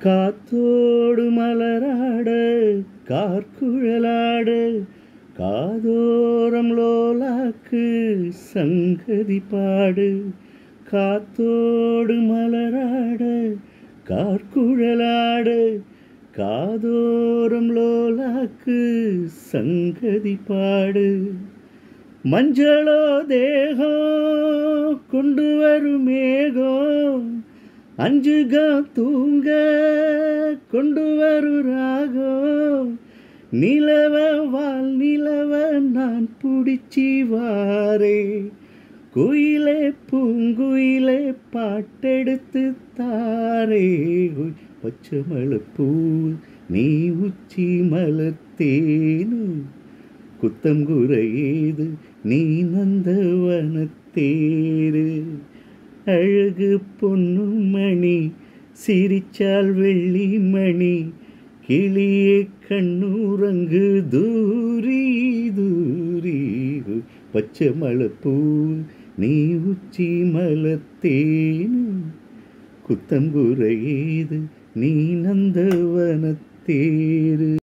காத்தோடு மலராட கார்குழலாட காதோரம் லோலாக்கு சங்கதி பாடு காத்தோடு மலராட கார்குழலாட காதோரம் லோலாக்கு சங்கதி பாடு மஞ்சளோ தேகம் கொண்டு வரும் மேகம் அஞ்சுக தூங்க கொண்டு வரும் ராகம் நிலவ வால் நிலவ நான் பிடிச்சி வாரே குயிலே பூங்குயிலே பாட்டெடுத்து தாரே உய், பச்சை மலப்பூ நீ உச்சி மலர்த்தேனு குத்தம் குறையேது நீ நந்தவனத்தேரு அழகு பொன்னும் மணி சிரிச்சால் வெள்ளி மணி கிளியே கண்ணுறங்கு தூரி தூரி பச்சை மலப்பூ நீ உச்சி மலத்தேனு குத்தம் குறையேது நீ நந்தவனத்தேரு